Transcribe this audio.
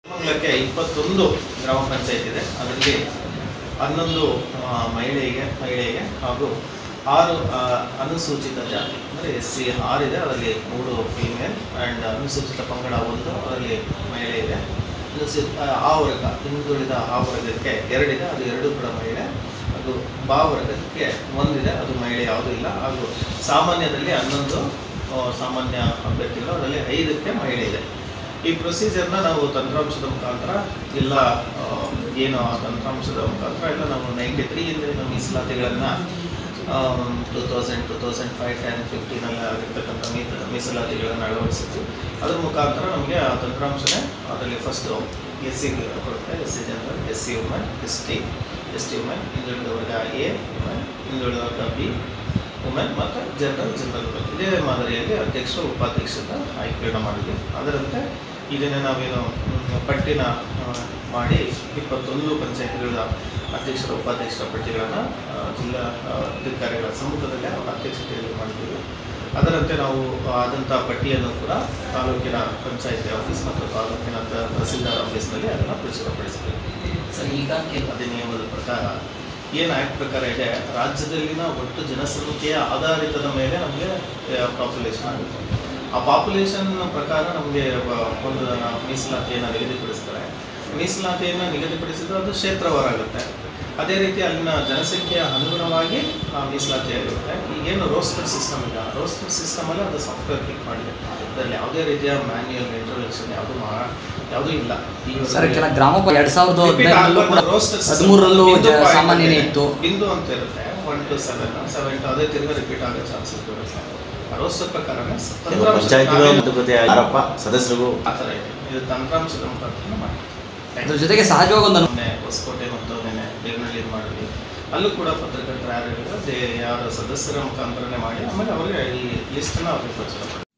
ಮಂಗಲಕ್ಕೆ ಇಪ್ಪತ್ತೊಂದು ಗ್ರಾಮ ಪಂಚಾಯತ್ ಇದೆ ಅದರಲ್ಲಿ ಹನ್ನೊಂದು ಆ, ಮಹಿಳೆಗೆ ಮಹಿಳೆಗೆ ಹಾಗೂ ಆರು ಆ, ಅನುಸೂಚಿತ ಜಾತಿ ಅಂದರೆ ಎಸ್ ಸಿ ಆರಿದೆ ಅದರಲ್ಲಿ ಮೂರು ಫೀಮೇಲ್ ಆ್ಯಂಡ್ ಅನುಸೂಚಿತ ಪಂಗಡ ಒಂದು ಅದರಲ್ಲಿ ಮಹಿಳೆ ಇದೆ ಅನುಸೂಚಿತ ಆ, ಆ ವರ್ಗ ಹಿಂದುಳಿದ ಆ ವರ್ಗಕ್ಕೆ ಎರಡಿದೆ ಅದು ಎರಡು ಕೂಡ ಮಹಿಳೆ ಅದು ಬಾ ವರ್ಗಕ್ಕೆ ಒಂದಿದೆ ಅದು ಮಹಿಳೆ ಯಾವುದೂ ಇಲ್ಲ ಹಾಗೂ ಸಾಮಾನ್ಯದಲ್ಲಿ ಹನ್ನೊಂದು ಆ, ಸಾಮಾನ್ಯ ಅಭ್ಯರ್ಥಿಗಳು ಅದರಲ್ಲಿ ಐದಕ್ಕೆ ಮಹಿಳೆ ಇದೆ ಈ ಪ್ರೊಸೀಜರ್ನ ನಾವು ತಂತ್ರಾಂಶದ ಮುಖಾಂತರ ಎಲ್ಲ ಆ, ಏನು ಆ ತಂತ್ರಾಂಶದ ಮುಖಾಂತರ ಎಲ್ಲ ನಾವು ನೈಂಟಿ ತ್ರೀ ಇಂದ ಮೀಸಲಾತಿಗಳನ್ನು two thousand two thousand five ten ಫಿಫ್ಟೀನಲ್ಲಿ ಆಗಿರ್ತಕ್ಕಂಥ ಮೀಸ ಮೀಸಲಾತಿಗಳನ್ನು ಅಳವಡಿಸಿದ್ವಿ ಅದ್ರ ಮುಖಾಂತರ ನಮಗೆ ಆ ತಂತ್ರಾಂಶನೇ ಅದರಲ್ಲಿ ಫಸ್ಟು ಎಸ್ ಸಿ ಕೊಡುತ್ತೆ S C general S C women S T S T women ಹಿಂದುಳಿದ ವರ್ಗ ಎ ವುಮೆನ್ ಹಿಂದುಳಿದ ವರ್ಗ ಬಿ ವುಮೆನ್ ಮತ್ತು ಜನರಲ್ ಜನರಲ್ ಇದೇ ಮಾದರಿಯಲ್ಲಿ ಅಧ್ಯಕ್ಷ ಉಪಾಧ್ಯಕ್ಷದ ಆಯ್ಕೆಯನ್ನು ಮಾಡಿದ್ವಿ ಅದರಂತೆ ಇದನ್ನು ನಾವೇನು ಮ್, ಪಟ್ಟಿನ ಆ, ಮಾಡಿ ಇಪ್ಪತ್ತೊಂದು ಪಂಚಾಯತ್ಗಳ ಅಧ್ಯಕ್ಷರ ಉಪಾಧ್ಯಕ್ಷರ ಪಟ್ಟಿಗಳನ್ನು ಜಿಲ್ಲಾ ಆ, ಅಧಿಕಾರಿಗಳ ಸಮ್ಮುಖದಲ್ಲೇ ಅವರ ಅಧ್ಯಕ್ಷತೆಯಲ್ಲಿ ಮಾಡಿದ್ದೀವಿ ಅದರಂತೆ ನಾವು ಆದಂಥ ಪಟ್ಟಿಯನ್ನು ಕೂಡ ತಾಲೂಕಿನ ಪಂಚಾಯತಿ ಆಫೀಸ್ ಮತ್ತು ತಾಲೂಕಿನ ತ- ತಹಸೀಲ್ದಾರ್ ಆಫೀಸ್ನಲ್ಲಿ ಅದನ್ನು ಪ್ರಚುರಪಡಿಸ್ತೀವಿ ಸರ್ ಈಗ ಕೆಲ- ಅಧಿನಿಯಮದ ಪ್ರಕಾರ ಏನು ಆ್ಯಕ್ಟ್ ಪ್ರಕಾರ ಇದೆ ರಾಜ್ಯದಲ್ಲಿನ ಒಟ್ಟು ಜನಸಂಖ್ಯೆಯ ಆಧಾರಿತದ ಮೇಲೆ ನಮಗೆ ಪಾಪ್ಯುಲೇಷನ್ ಆಗುತ್ತೆ ಆ ಪಾಪ್ಯುಲೇಷನ್ ಪ್ರಕಾರ ನಮಗೆ ಒಂದು ಮೀಸಲಾತಿಯನ್ನು ನಿಗದಿಪಡಿಸ್ತಾರೆ ಮೀಸಲಾತಿಯನ್ನು ನಿಗದಿಪಡಿಸಿದ್ರೆ ಅದು ಕ್ಷೇತ್ರವಾರಾಗುತ್ತೆ ಅದೇ ರೀತಿ ಅಲ್ಲಿನ ಜನಸಂಖ್ಯೆಯ ಅನುಗುಣವಾಗಿ ಆ ಮೀಸಲಾತಿ ಆಗಿರುತ್ತೆ ಈಗೇನು ರೋಸ್ಟರ್ ಸಿಸ್ಟಮ್ ಇದೆ ರೋಸ್ಟರ್ ಸಿಸ್ಟಮಲ್ಲಿ ಅದು ಸಾಫ್ಟ್ವೇರ್ ಕ್ಲಿಕ್ ಮಾಡಿದೆ ಅದರಲ್ಲಿ ಯಾವುದೇ ರೀತಿಯ ಮ್ಯಾನ್ಯುಯಲ್ ಇಂಟ್ರೊಡಕ್ಷನ್ ಯಾವುದು ಮಾ ಯಾವುದೂ ಇಲ್ಲ ಈಗ ಸರ್ ಕೆಲ ಗ್ರಾಮ ಪ- ಎರಡ್ ಸಾವಿರದ Repeat ಹದಿನೈದರಲ್ಲೂ ಕೂಡ ಆಗ್ಬಾರ್ದು, roster system. ಹದಿಮೂರರಲ್ಲೂ ಬಿಂದು ಜ- point ಸಾಮಾನ್ಯನೇ ಇದೆ. ಇತ್ತು ಬಿಂದು ಅಂತ ಇರುತ್ತೆ one two seven seven two ಅದೇ ತಿರ್ಗಾ ರಿಪೀಟ್ ಆಗೋ ಚಾನ್ಸಸ್ ಇರುತ್ತೆ ರೋಸ್ಟರ್ ಪ್ರಕಾರನೇ ತಂತ್ರಾಂಶ ಪಂಚಾಯತಿಗಳ ನಾವೇನು- ಮಾತುಕತೆ ಆರೋಪ ಸದಸ್ಯರಿಗೂ ಆ ಥರ ಇದೆ ಇದು ತಂತ್ರಾಂಶದ ಮುಖಾಂತರ ಮಾಡಿ ಅದ್ರ ಜೊತೆಗೆ ಸಹಜವಾಗಿ ಒಂದು ಮೊನ್ನೆ ಹೊಸಕೋಟೆ ಮತ್ತು ನೆನೆ ಬೇಗನಹಳ್ಳಿ ಮಾಡಿದ್ವಿ ಅಲ್ಲೂ ಕೂಡ ಪತ್ರಕರ್ತರು ಯಾರು ಹೇಳಿದ್ರು ಅದೇ ಯಾರ ಸದಸ್ಯರ ಮುಖಾಂತರನೇ ಮಾಡಿ ಆಮೇಲೆ ಅವರಿಗೆ ಈ ಲಿಸ್ಟನ್ನು ಅವ್ರಿಗೆ ಪ್ರಚಾರ ಮಾಡಿ